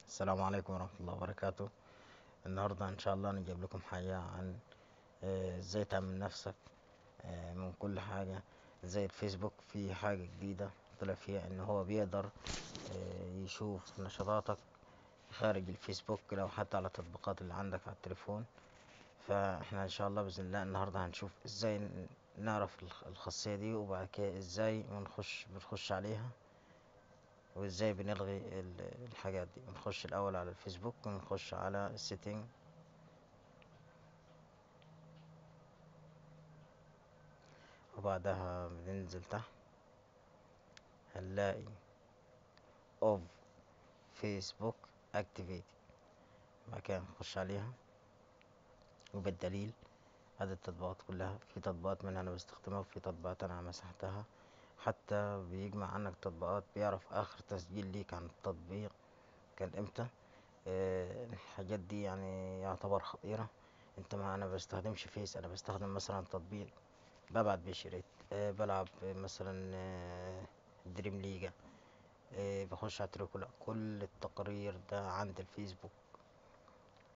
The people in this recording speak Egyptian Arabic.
السلام عليكم ورحمة الله وبركاته النهاردة ان شاء الله نجيب لكم حاجة عن آه، ازاي تعمل نفسك آه، من كل حاجة زي الفيسبوك في حاجة جديدة طلع فيها ان هو بيقدر آه، يشوف نشاطاتك خارج الفيسبوك لو حتى على التطبيقات اللي عندك على التليفون فاحنا ان شاء الله باذن الله النهارده هنشوف ازاي ن- نعرف الخ- الخاصية دي وبعد كده ازاي بنخش بنخش عليها وازاي بنلغي ال- الحاجات دي بنخش الاول على الفيسبوك ونخش على السيتنج وبعدها بننزل تحت هنلاقي اوف فيسبوك اكتيفيتي بعد كده نخش عليها وبالدليل هذه التطبيقات كلها في تطبيقات منها انا بستخدمها وفي تطبيقات انا مسحتها حتى بيجمع عنك تطبيقات بيعرف اخر تسجيل ليك عن التطبيق كان امتى آه، الحاجات دي يعني يعتبر خطيرة انت ما انا بستخدمش فيس انا بستخدم مثلا تطبيق ببعت بيه شريط أه بلعب مثلا أه دريم ليجا أه بخش على التليفون كل التقارير ده عند الفيسبوك